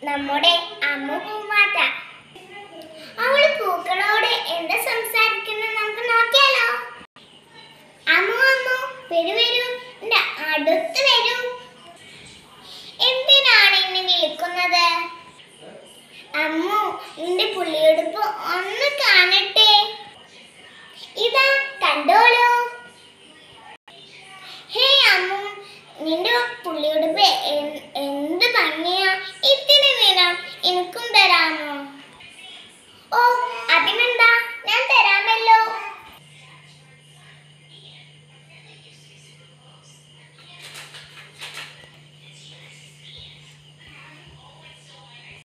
നമ്മുടെ അമ്മ പൂമാറ്റ അവള് പൂക്കളോട് എന്താ സംസാരിക്കുന്നത് നമുക്ക് നോക്കിയാലോ അമ്മു അമ്മു വരൂ വരൂ എന്റെ അടുത്ത് വരൂ എന്തിനാണ് എന്നെ വിളിക്കുന്നത് അമ്മു നിന്റെ പുള്ളിയെടുപ്പ് ഒന്ന് കാണട്ടെ ഇതാ കണ്ടോളൂ ഹേ അമ്മു നിന്റെ പുള്ളിയെടുപ്പ് എൻ- എന്ത് ഭംഗിയാ ഇത്തിരി